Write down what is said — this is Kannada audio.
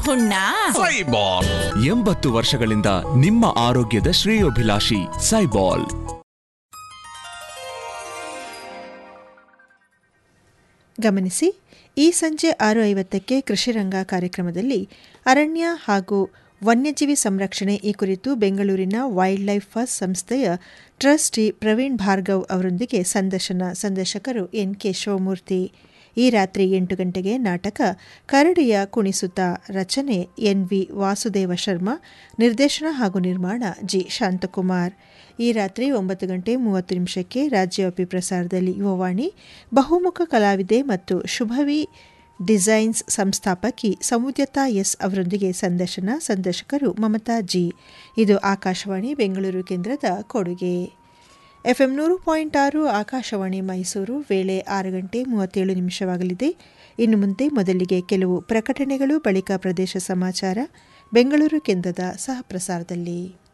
ಹುಣ್ಣ ಸೈಬಾಲ್ ಎಂಬತ್ತು ವರ್ಷಗಳಿಂದ ನಿಮ್ಮ ಆರೋಗ್ಯದ ಶ್ರೇಯೋಭಿಲಾಷಿ ಸೈಬಾಲ್ ಗಮನಿಸಿ ಈ ಸಂಜೆ ಆರು ಐವತ್ತಕ್ಕೆ ಕೃಷಿರಂಗ ಕಾರ್ಯಕ್ರಮದಲ್ಲಿ ಅರಣ್ಯ ಹಾಗೂ ವನ್ಯಜೀವಿ ಸಂರಕ್ಷಣೆ ಈ ಕುರಿತು ಬೆಂಗಳೂರಿನ ವೈಲ್ಡ್ ಲೈಫ್ ಫಸ್ಟ್ ಸಂಸ್ಥೆಯ ಟ್ರಸ್ಟಿ ಪ್ರವೀಣ್ ಭಾರ್ಗವ್ ಅವರೊಂದಿಗೆ ಸಂದರ್ಶನ ಸಂದರ್ಶಕರು ಎನ್ ಕೆ ಶಿವಮೂರ್ತಿ ಈ ರಾತ್ರಿ ಎಂಟು ಗಂಟೆಗೆ ನಾಟಕ ಕರಡಿಯ ಕುಣಿಸುತ್ತ ರಚನೆ ಎನ್ ವಿ ವಾಸುದೇವ ಶರ್ಮಾ ನಿರ್ದೇಶನ ಹಾಗೂ ನಿರ್ಮಾಣ ಜಿ ಶಾಂತಕುಮಾರ್ ಈ ರಾತ್ರಿ ಒಂಬತ್ತು ಗಂಟೆ ಮೂವತ್ತು ನಿಮಿಷಕ್ಕೆ ರಾಜ್ಯವ್ಯಾಪಿ ಪ್ರಸಾರದಲ್ಲಿ ಯುವವಾಣಿ ಬಹುಮುಖ ಕಲಾವಿದೆ ಮತ್ತು ಶುಭವಿ ಡಿಸೈನ್ಸ್ ಸಂಸ್ಥಾಪಕಿ ಸಮುದ್ಯತಾ ಎಸ್ ಅವರೊಂದಿಗೆ ಸಂದರ್ಶನ ಸಂದರ್ಶಕರು ಮಮತಾ ಜಿ ಇದು ಆಕಾಶವಾಣಿ ಬೆಂಗಳೂರು ಕೇಂದ್ರದ ಕೊಡುಗೆ ಎಫ್ಎಂ ನೂರು ಪಾಯಿಂಟ್ ಆರು ಆಕಾಶವಾಣಿ ಮೈಸೂರು ವೇಳೆ ಆರು ಗಂಟೆ ಮೂವತ್ತೇಳು ನಿಮಿಷವಾಗಲಿದೆ ಇನ್ನು ಮುಂದೆ ಮೊದಲಿಗೆ ಕೆಲವು ಪ್ರಕಟಣೆಗಳು ಬಳಿಕ ಪ್ರದೇಶ ಸಮಾಚಾರ ಬೆಂಗಳೂರು ಕೇಂದ್ರದ ಸಹ ಪ್ರಸಾರದಲ್ಲಿ